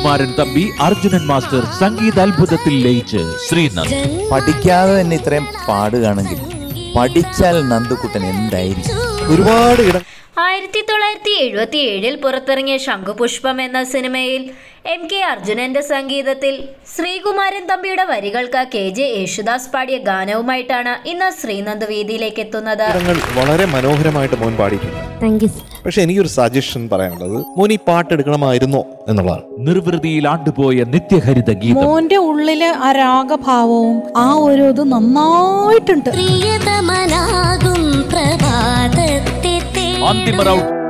Sreekumaran Thampi Arjunan master സംഗീത അത്ഭുതത്തിൽ ലയിച്ച് ശ്രീനന്ദ് പഠിക്കാതെ തന്നെ ഇത്രയും പാടുകയാണെങ്കിൽ പഠിച്ചാൽ നന്ദുക്കുട്ടൻ എന്തായിരിക്കും ഒരുപാട് ഇടം ആയിരത്തി തൊള്ളായിരത്തി എഴുപത്തി ഏഴിൽ പുറത്തിറങ്ങിയ ശംഖുപുഷ്പം എന്ന സിനിമയിൽ എം കെ അർജുനന്റെ സംഗീതത്തിൽ ശ്രീകുമാരൻ തമ്പിയുടെ വരികൾക്ക് കെ ജെ യേശുദാസ് പാടിയ ഗാനവുമായിട്ടാണ് ഇന്ന് ശ്രീനന്ദ് വേദിയിലേക്ക് എത്തുന്നത് ഇടങ്ങൾ വളരെ മനോഹരമായിട്ട് മോൻ പാടിയിട്ടുണ്ട് താങ്ക് യു പക്ഷെ എനിക്കൊരു സജഷൻ പറയാനുള്ളത് മോൻ ഈ പാട്ട് എടുക്കണമായിരുന്നോ എന്നുള്ളതാണ് നിർവൃതിയിൽ ആണ്ടുപോയ നിത്യഹരിത ഗീതം മോന്റെ ഉള്ളില് ആ രാഗഭാവവും ആ ഒരു ഇത് നന്നായിട്ടുണ്ട് പ്രിയതമനാകും പ്രഭാതത്തെ അന്തിമ റൗണ്ട്